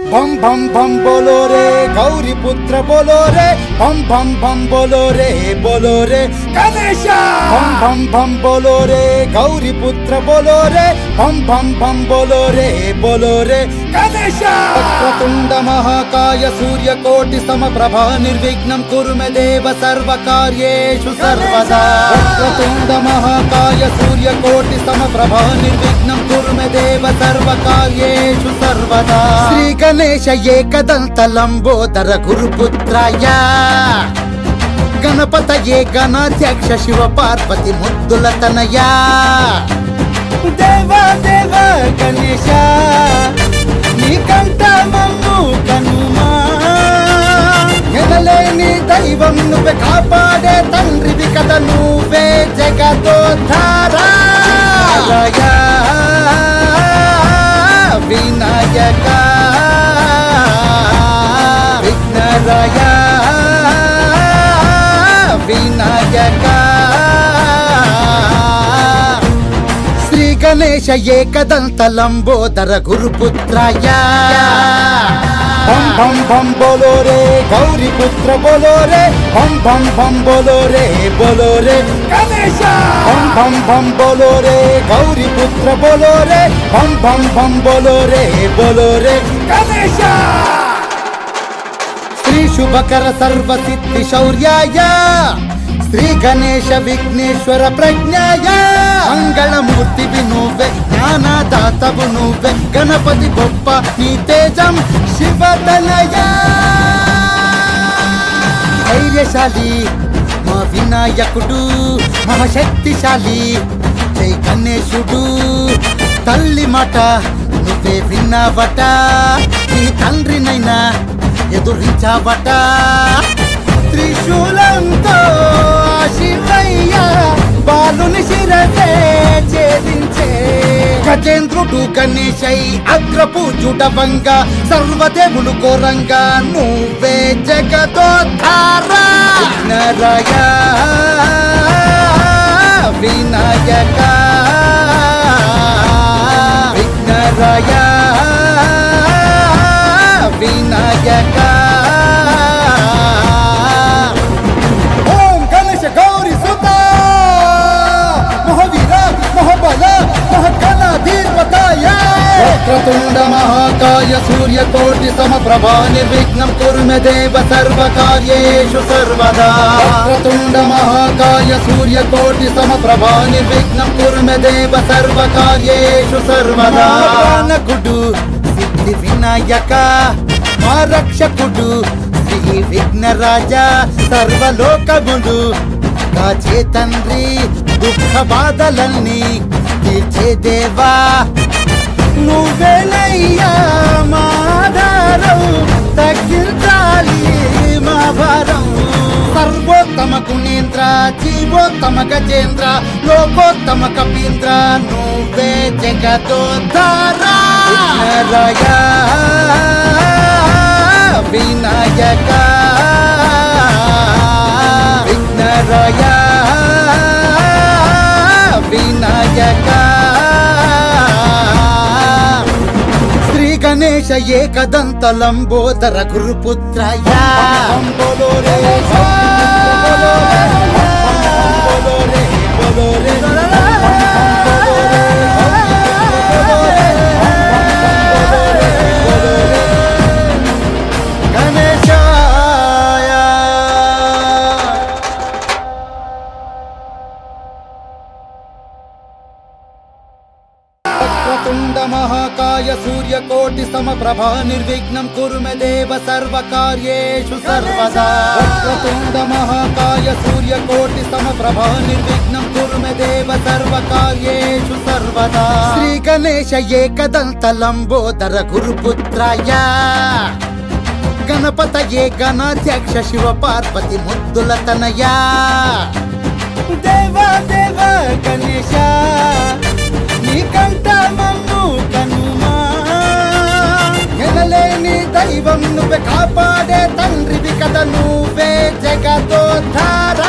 భం భం భం బోలో రే గౌరీ పుత్ర బోలో రే భం భం భం బోలో రే బోలో రే గణేశ భం భం భం బోలో రే గౌరీ పుత్ర బోలో రే భం భం భం బోలో రే బోలో రే గణేశ వక్రతుండ మహాకాయ సూర్యకోటి సమప్రభ నిర్విఘ్నం కురు మే దేవ సర్వకార్యేషు సర్వదా వక్రతుండ మహాకాయ సూర్యకోటి సమప్రభ నిర్విఘ్నం కురు మే దేవ సర్వకార్యేషు సర్వదా శ్రీ గణేశ ఏకదంత లంబోదర గురుపుత్రాయ గణపతయే గణాధ్యక్ష శివ పార్వతి ముద్దుల తనయా దేవా దేవ గణేశ నీకంట మమ్ము కనుమా ఎనలేని దైవం నువ్వే కాపాడే తండ్రివి కథ నువ్వే జగదోద్ధారా వినాయక విఘ్నరాయ వినాయక శ్రీ గణేశ ఏకదంత లంబోదర గురుపుత్రాయ భం భం భం బోలో రే గౌరీ పుత్ర బోలో రే భం భం భం బోలో రే బోలో రే గణేశ భం భం భం బోలో రే గౌరీ పుత్ర బోలో రే భం భం భం బోలో రే బోలో రే గణేశ శ్రీ శుభకర సర్వ సిద్ధి శౌర్యాయ శ్రీ గణేశ విఘ్నేశ్వర ప్రజ్ఞాయ మంగళమూర్తి నువ్వే జ్ఞానదాతవు నువ్వే గణపతి గొప్ప నీ తేజం శివతనయ ధైర్యశాలి మా వినాయకుడు మహాశక్తిశాలి జై గణేశుడు తల్లి మాట నువ్వే విన్నావట నీ తండ్రినైనా ఎదురించావట త్రిశూలంతో ఆ శివయ్య బాలుని శిరసే ఛేదించే గజేంద్రుడు గణేశై అగ్రపూజుడవంగ సర్వదేవులు ఘోరంగా నువ్వే జగదోద్ధారా విఘ్నరాయ వినాయక విఘ్నరాయ వినాయక ఓం గణేశ గౌరీ సుత మహావీర మహాబల మహాగణాధీపతాయ వక్రతుండ మహాకాయ సూర్యకోటి సమప్రభా నిర్విఘ్నం కురు మే దేవ సర్వకార్యేషు సర్వదా వక్రతుండ మహాకాయ సూర్యకోటి సమప్రభా నిర్విఘ్నం కురు మే దేవ సర్వకార్యేషు సర్వదా గుడు సిద్ధి వినాయక మా రక్షకుడు శ్రీ విఘ్నరాజ సర్వలోకముడు కాచే తండ్రి దుఃఖ బాధలన్నీ తీర్చే దేవా నువ్వేనయ్యా మాధారం తగ్గించాలి మా భారం సర్వోత్తమ గుణేంద్ర జీవోత్తమ గజేంద్ర లోకోత్తమ కపీంద్ర నువ్వే జగదోద్ధారా విఘ్నరాయ వినాయక విఘ్నరాయ వినాయక శ్రీ గణేశ ఏకదంత లంబోదర గురుపుత్రాయ గణేశాయ వక్రతుండ మహాకాయ సూర్యకోటి సమప్రభ నిర్విఘ్నం కురు మే దేవ సర్వకార్యేషు సర్వదా వక్రతుండ మహాకాయ సూర్యకోటి సమప్రభ నిర్విఘ్నం కురు మే దేవ సర్వకార్యేషు సర్వదా శ్రీ గణేశ ఏకదంత లంబోదర గురుపుత్రాయ గణపతయే గణాధ్యక్ష శివ పార్వతి ముద్దుల తనయా దేవా దేవ గణేశ నీకంట మమ్ము కనుమా ఎనలేని దైవం నువ్వే కాపాడే తండ్రివి కథ నువ్వే జగదోద్ధార